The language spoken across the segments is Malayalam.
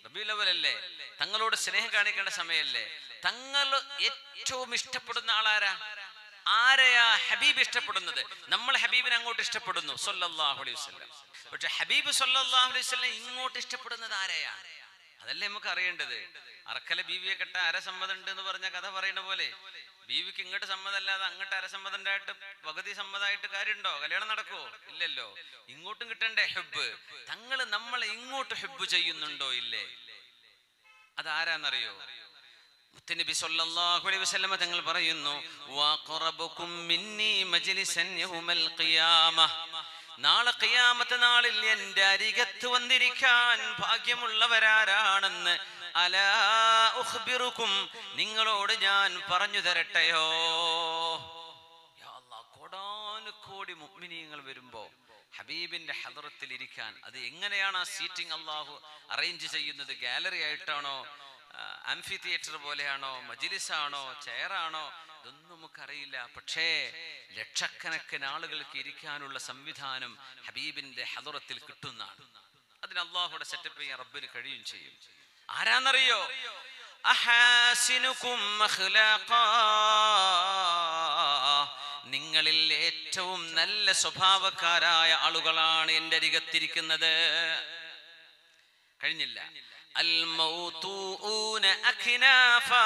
റബിയുലവലല്ലേ തങ്ങളോട് സ്നേഹം കാണിക്കേണ്ട സമയമല്ലേ തങ്ങൾ ഏറ്റവും ഇഷ്ടപ്പെടുന്ന ആളാരാ ആരെയാ ഹബീബ് ഇഷ്ടപ്പെടുന്നത് നമ്മൾ ഹബീബിനെ അങ്ങോട്ട് ഇഷ്ടപ്പെടുന്നു സല്ലല്ലാഹു അലൈഹി വസല്ലം പക്ഷെ ഹബീബ് സല്ലല്ലാഹു അലൈഹി വസല്ലം ഇങ്ങോട്ട് ഇഷ്ടപ്പെടുന്നത് ആരെയാണ് അതല്ലേ നമുക്ക് അറിയേണ്ടത് അറക്കലെ ബീവിയെ കെട്ട അരസമ്മതം ഉണ്ട് എന്ന് പറഞ്ഞ കഥ പറയുന്ന പോലെ ബീവിക്ക് ഇങ്ങോട്ട് സമ്മതമല്ലാതെ അങ്ങോട്ട് അരസമ്മതം ഉണ്ടായിട്ട് പകുതി സമ്മതമായിട്ട് കാര്യമുണ്ടോ കല്യാണം നടക്കുവോ ഇല്ലല്ലോ ഇങ്ങോട്ടും കിട്ടണ്ടേ ഹെബ് തങ്ങള് നമ്മളെ ഇങ്ങോട്ട് ഹെബ് ചെയ്യുന്നുണ്ടോ ഇല്ലേ അതാരാന്നറിയോ മുത്തനബി സല്ലല്ലാഹു അലൈഹി വസല്ലമ തങ്ങൾ പറയുന്നു വഖറബുകും മിന്നി മജ്ലിസൻ യൗമൽ ഖിയാമ നാളെ ഖിയാമത്ത് നാളിൽ എൻ്റെ അരികത്ത് വന്നിരിക്കാൻ ഭാഗ്യമുള്ളവരാരാണെന്ന് അലാ ഉഖ്ബിറുക്കും നിങ്ങളോട് ഞാൻ പറഞ്ഞു തരട്ടെയോ യാ അല്ലാഹ്, കോടാനുകോടി മുഅ്മിനീങ്ങൾ വരുമ്പോ ഹബീബിന്റെ ഹദറത്തിൽ ഇരിക്കാൻ അത് എങ്ങനെയാണ് ആ സീറ്റിംഗ് അള്ളാഹു അറേഞ്ച് ചെയ്യുന്നത് ഗാലറി ആയിട്ടാണോ ആംഫി തിയേറ്റർ പോലെയാണോ മജിലിസാണോ ചെയറാണോ ഇതൊന്നും നമുക്കറിയില്ല പക്ഷേ ലക്ഷക്കണക്കിന് ആളുകൾക്ക് ഇരിക്കാനുള്ള സംവിധാനം ഹബീബിന്റെ ഹദറത്തിൽ കിട്ടുന്നതാണ് അതിന് അള്ളാഹുടെ സെറ്റപ്പ് ചെയ്യാൻ റബ്ബിന് കഴിയും ചെയ്യും ആരാന്നറിയോ അഹാസിനുക്കും അഖ്ലാഖാ. നിങ്ങളിൽ ഏറ്റവും നല്ല സ്വഭാവക്കാരായ ആളുകളാണ് എൻ്റെ അരികത്തിരിക്കുന്നത് കഴിഞ്ഞില്ല അൽ മൗതൂന അഖ്നാഫാ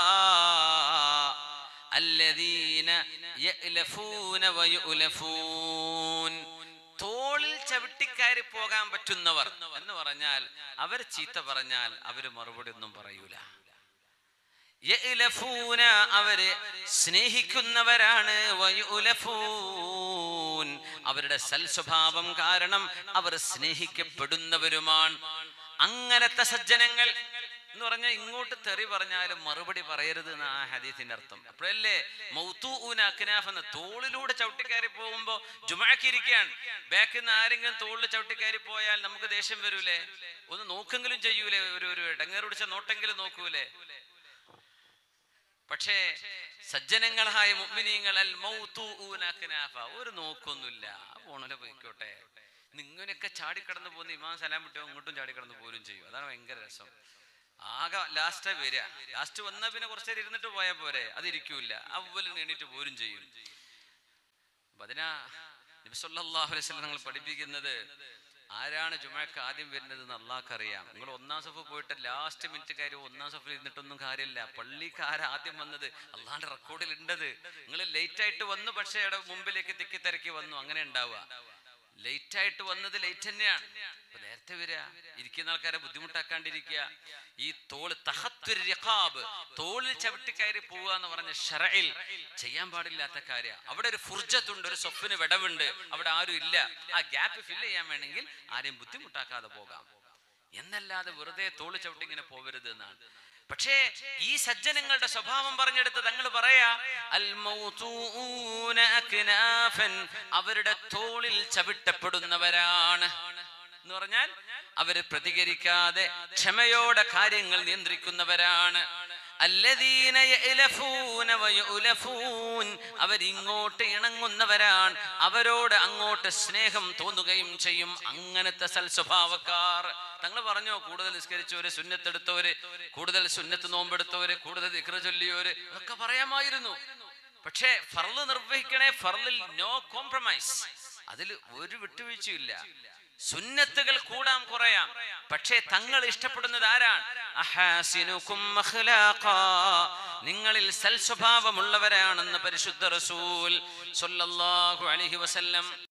അല്ലദീന യഅലഫൂന വയുലഫൂൻ തോളിൽ ചവിട്ടിക്കയറി പോകാൻ പറ്റുന്നവർ എന്ന് പറഞ്ഞാൽ അവർ ചീത്ത പറഞ്ഞാൽ അവര് മറുപടി ഒന്നും പറയൂല യഅലഫൂന അവര് സ്നേഹിക്കുന്നവരാണ് വയുലഫൂൻ അവരുടെ സൽസ്വഭാവം കാരണം അവർ സ്നേഹിക്കപ്പെടുന്നവരുമാണ് അങ്ങനത്തെ സജ്ജനങ്ങൾ എന്ന് പറഞ്ഞാൽ ഇങ്ങോട്ട് തെറി പറഞ്ഞാലും മറുപടി പറയരുത് എന്ന് ആ ഹദീസിന്റെ അർത്ഥം അപ്പോഴല്ലേ മൗത്തൂന അക്നാഫ് എന്ന് തോളിലൂടെ ചവിട്ടിക്കയറി പോകുമ്പോ ജുമാക്കിരിക്കുകയാണ് ബാക്കിൽ നിന്ന് ആരെങ്കിലും തോളിൽ ചവിട്ടിക്കയറി പോയാൽ നമുക്ക് ദേഷ്യം വരൂലേ ഒന്ന് നോക്കെങ്കിലും ചെയ്യൂലേ ഒരു ഒരു ഇടങ്ങേറ് പിടിച്ച നോട്ടെങ്കിലും നോക്കൂലേ പക്ഷേ സജ്ജനങ്ങളായ മുഅ്മിനീങ്ങൾ അൽ മൗതൂന അക്നാഫ ഒരു നോക്കൊന്നുമില്ല പോണല്ലോ പോയിക്കോട്ടെ നിങ്ങനെയൊക്കെ ചാടിക്കടന്ന് പോകുന്ന ഇമാം സലാം വിട്ടോ ഇങ്ങോട്ടും ചാടിക്കടന്ന് പോലും ചെയ്യും അതാണ് ഭയങ്കര രസം ആകെ ലാസ്റ്റ് വരിക ലാസ്റ്റ് വന്നാ പിന്നെ കുറച്ചു നേരം ഇരുന്നിട്ട് പോയാൽ പോരെ അത് ഇരിക്കൂല അവലിന് എണീറ്റ് പോരും ചെയ്യും അപ്പൊ അതിനാ നബി സല്ലല്ലാഹു അലൈഹി വസല്ലം നിങ്ങൾ പഠിപ്പിക്കുന്നത് ആരാണ് ജുമഴക്ക് ആദ്യം വരുന്നത് എന്ന് അള്ളാഹ്ക്ക് അറിയാം നിങ്ങൾ ഒന്നാം സഫ് പോയിട്ട് ലാസ്റ്റ് മിനിറ്റ് കാര്യം ഒന്നാം സഫിൽ ഇരുന്നിട്ടൊന്നും കാര്യമില്ല പള്ളിക്കാര ആദ്യം വന്നത് അള്ളാന്റെ റെക്കോർഡിൽ ഉണ്ടത് നിങ്ങൾ ലേറ്റ് ആയിട്ട് വന്നു പക്ഷേ അവിടെ മുമ്പിലേക്ക് തിക്കി തിരക്കി വന്നു അങ്ങനെ ഉണ്ടാവുക ലേറ്റ് ആയിട്ട് വന്നത് ലേറ്റ് തന്നെയാണ് അപ്പൊ നേരത്തെ വരിക ഇരിക്കുന്ന ആൾക്കാരെ ബുദ്ധിമുട്ടാക്കാണ്ടിരിക്കുക ഈ തോള് തഹത്തുൽ റിഖാബ് തോളിൽ ചവിട്ടി കയറി പോവുക എന്ന് പറഞ്ഞ ഷറയിൽ ചെയ്യാൻ പാടില്ലാത്ത കാര്യ അവിടെ ഒരു ഫുർജത്തുണ്ട് ഒരു സ്വപ്പിന് വിടവുണ്ട് അവിടെ ആരും ഇല്ല ആ ഗ്യാപ്പ് ഫില്ല് ചെയ്യാൻ വേണമെങ്കിൽ ആരെയും ബുദ്ധിമുട്ടാക്കാതെ പോകാം എന്നല്ലാതെ വെറുതെ തോള് ചവിട്ടി ഇങ്ങനെ പോകരുത് എന്നാണ് പക്ഷേ ഈ സജ്ജനങ്ങളുടെ സ്വഭാവം പറഞ്ഞെടുത്ത് തങ്ങൾ പറയാ അൽ മൗതൂന അക്നാഫൻ അവരുടെ തോളിൽ ചവിട്ടപ്പെടുന്നവരാണ് എന്ന് പറഞ്ഞാൽ അവര് പ്രതികരിക്കാതെ ക്ഷമയോടെ കാര്യങ്ങൾ നിയന്ത്രിക്കുന്നവരാണ് അല്ലദീന യഅലഫൂന വയഉലഫൂൻ അവരിങ്ങോട്ട് ഇണങ്ങുന്നവരാണ് അവരോട് അങ്ങോട്ട് സ്നേഹം തോന്നുകയും ചെയ്യും അങ്ങനത്തെ സൽസ്വഭാവക്കാർ തങ്ങൾ പറഞ്ഞോ കൂടുതൽ നിസ്കരിച്ചവര് സുന്നത്തെടുത്തവര് കൂടുതൽ സുന്നത്ത് നോമ്പെടുത്തവര് കൂടുതൽ ദിക്ര ചൊല്ലിയവര് അതൊക്കെ പറയാമായിരുന്നു പക്ഷേ ഫർള് നിർവഹിക്കണേ ഫർളിൽ നോ കോംപ്രമൈസ് അതിൽ ഒരു വിട്ടുവീഴ്ചയില്ല സുന്നത്തുകൾ കൂടാം കുറയാം പക്ഷേ തങ്ങൾ ഇഷ്ടപ്പെടുന്നത് ആരാണ് അഹാസിനുക്കും അഖ്ലാഖാ. നിങ്ങളിൽ സൽസ്വഭാവമുള്ളവരാണെന്ന് പരിശുദ്ധ റസൂൽ സല്ലല്ലാഹു അലൈഹി വസല്ലം